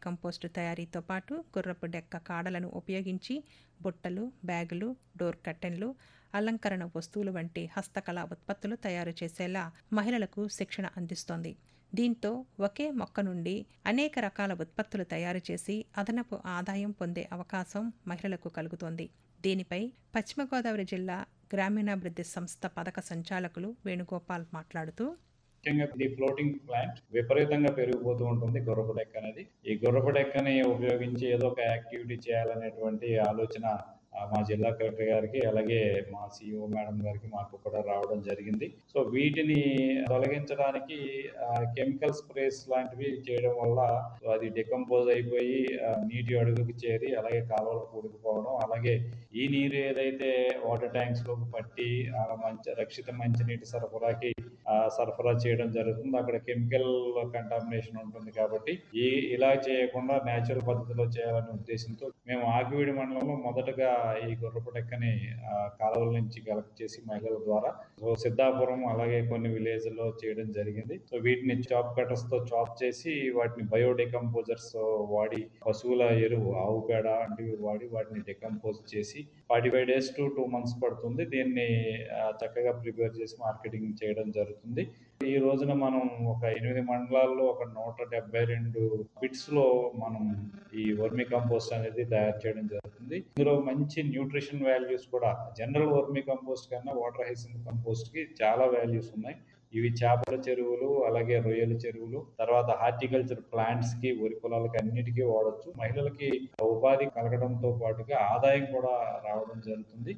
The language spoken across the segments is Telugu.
కంపోస్టు తయారీతో పాటు గుర్రపు డెక్క కాడలను ఉపయోగించి బుట్టలు బ్యాగులు డోర్ కర్టెన్లు అలంకరణ వస్తువులు వంటి హస్తకళా ఉత్పత్తులు తయారు చేసేలా మహిళలకు శిక్షణ అందిస్తోంది దీంతో ఒకే మొక్క నుండి అనేక రకాల ఉత్పత్తులు తయారు చేసి అదనపు ఆదాయం పొందే అవకాశం మహిళలకు కలుగుతోంది దీనిపై పశ్చిమ గోదావరి జిల్లా గ్రామీణాభివృద్ధి సంస్థ పథక సంచాలకులు వేణుగోపాల్ మాట్లాడుతూ ముఖ్యంగా ఇది ఫ్లోటింగ్ ప్లాంట్ విపరీతంగా పెరిగిపోతూ ఉంటుంది గుర్రపు డెక్క అనేది ఈ గుర్రపు డెక్కని ఉపయోగించి ఏదో ఒక యాక్టివిటీ చేయాలనేటువంటి ఆలోచన ఆ, మా జిల్లా కలెక్టర్ గారికి అలాగే మా సిఇఓ మేడం గారికి మాకు కూడా రావడం జరిగింది సో వీటిని తొలగించడానికి కెమికల్ స్ప్రేస్ లాంటివి చేయడం వల్ల సో అది డికంపోజ్ అయిపోయి ఆ, నీటి అడుగుకి చేరి అలాగే కాలువలు కూడుకుపోవడం అలాగే ఈ నీరు ఏదైతే వాటర్ ట్యాంక్స్ లోకి పట్టి ఆ, మంచి రక్షిత మంచినీటి సరఫరాకి ఆ, సరఫరా చేయడం జరుగుతుంది అక్కడ కెమికల్ కంటామినేషన్ ఉంటుంది కాబట్టి ఈ ఇలా చేయకుండా నేచురల్ పద్ధతిలో చేయాలనే ఉద్దేశంతో మేము ఆకివీడి మండలంలో మొదటగా ఈ గుర్రపు డెక్కని ఆ, కాలువల నుంచి కలెక్ట్ చేసి మహిళల ద్వారా సో సిద్ధాపురం అలాగే కొన్ని విలేజ్ లో చేయడం జరిగింది సో వీటిని చాప్ కటర్స్ తో చాప్ చేసి వాటిని బయోడికంపోజర్స్ వాడి పశువుల ఎరువు ఆవు పేడ వంటివి వాడి వాటిని డికంపోజ్ చేసి forty five days to two months పడుతుంది దీన్ని ఆ, చక్కగా ప్రిపేర్ చేసి మార్కెటింగ్ చేయడం జరుగుతుంది ఈ రోజున మనం ఒక ఎనిమిది మండలాల్లో ఒక నూట డెబ్బై రెండు బిట్స్ లో మనం ఈ వర్మి కంపోస్ట్ అనేది తయారు చేయడం జరుగుతుంది ఇందులో మంచి న్యూట్రిషన్ వాల్యూస్ కూడా జనరల్ వర్మి కంపోస్ట్ కన్నా వాటర్ హైసింగ్ కంపోస్ట్ కి చాలా వాల్యూస్ ఉన్నాయి ఇవి చేపల చెరువులు అలాగే రొయ్యల చెరువులు తర్వాత హార్టికల్చర్ ప్లాంట్స్ కి వరి పొలాలకి అన్నిటికీ వాడొచ్చు మహిళలకి ఉపాధి కలగడంతో పాటుగా ఆదాయం కూడా రావడం జరుగుతుంది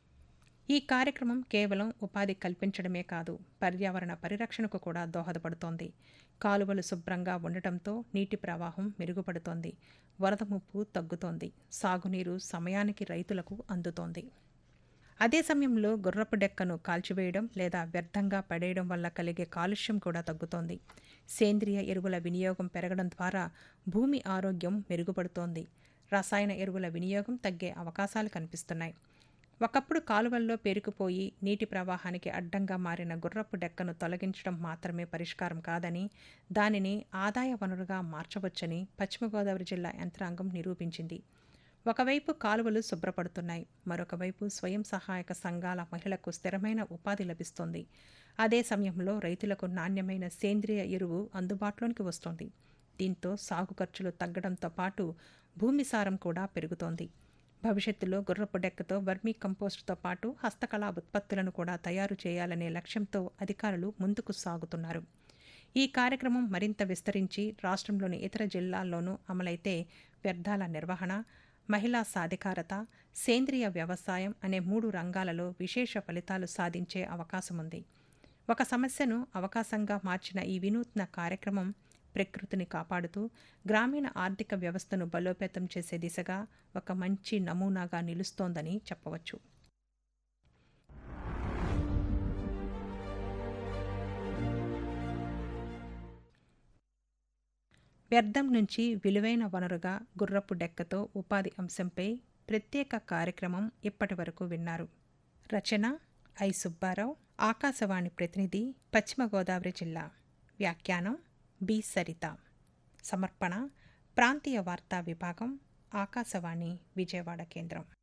ఈ కార్యక్రమం కేవలం ఉపాధి కల్పించడమే కాదు పర్యావరణ పరిరక్షణకు కూడా దోహదపడుతోంది కాలువలు శుభ్రంగా ఉండటంతో నీటి ప్రవాహం మెరుగుపడుతోంది వరద ముప్పు తగ్గుతోంది సాగునీరు సమయానికి రైతులకు అందుతోంది అదే సమయంలో గుర్రపు డెక్కను కాల్చివేయడం లేదా వ్యర్థంగా పడేయడం వల్ల కలిగే కాలుష్యం కూడా తగ్గుతోంది సేంద్రియ ఎరువుల వినియోగం పెరగడం ద్వారా భూమి ఆరోగ్యం మెరుగుపడుతోంది రసాయన ఎరువుల వినియోగం తగ్గే అవకాశాలు కనిపిస్తున్నాయి ఒకప్పుడు కాలువల్లో పేరుకుపోయి నీటి ప్రవాహానికి అడ్డంగా మారిన గుర్రపు డెక్కను తొలగించడం మాత్రమే పరిష్కారం కాదని దానిని ఆదాయ వనరుగా మార్చవచ్చని పశ్చిమ గోదావరి జిల్లా యంత్రాంగం నిరూపించింది ఒకవైపు కాలువలు శుభ్రపడుతున్నాయి మరొక వైపు స్వయం సహాయక సంఘాల మహిళలకు స్థిరమైన ఉపాధి లభిస్తోంది అదే సమయంలో రైతులకు నాణ్యమైన సేంద్రియ ఎరువు అందుబాటులోనికి వస్తోంది దీంతో సాగు ఖర్చులు తగ్గడంతో పాటు భూమి సారం కూడా పెరుగుతోంది భవిష్యత్తులో గుర్రపు డెక్కతో వర్మీ కంపోస్ట్తో పాటు హస్తకళా ఉత్పత్తులను కూడా తయారు చేయాలనే లక్ష్యంతో అధికారులు ముందుకు సాగుతున్నారు ఈ కార్యక్రమం మరింత విస్తరించి రాష్ట్రంలోని ఇతర జిల్లాల్లోనూ అమలైతే వ్యర్థాల నిర్వహణ మహిళా సాధికారత సేంద్రియ వ్యవసాయం అనే మూడు రంగాలలో విశేష ఫలితాలు సాధించే అవకాశం ఉంది ఒక సమస్యను అవకాశంగా మార్చిన ఈ వినూత్న కార్యక్రమం ప్రకృతిని కాపాడుతూ గ్రామీణ ఆర్థిక వ్యవస్థను బలోపేతం చేసే దిశగా ఒక మంచి నమూనాగా నిలుస్తోందని చెప్పవచ్చు వ్యర్థం నుంచి విలువైన వనరుగా గుర్రపు డెక్కతో ఉపాధి అంశంపై ప్రత్యేక కార్యక్రమం ఇప్పటి వరకు విన్నారు రచన ఐ సుబ్బారావు ఆకాశవాణి ప్రతినిధి పశ్చిమ గోదావరి జిల్లా వ్యాఖ్యానం బి సరిత సమర్పణ ప్రాంతీయ వార్తా విభాగం ఆకాశవాణి విజయవాడ కేంద్రం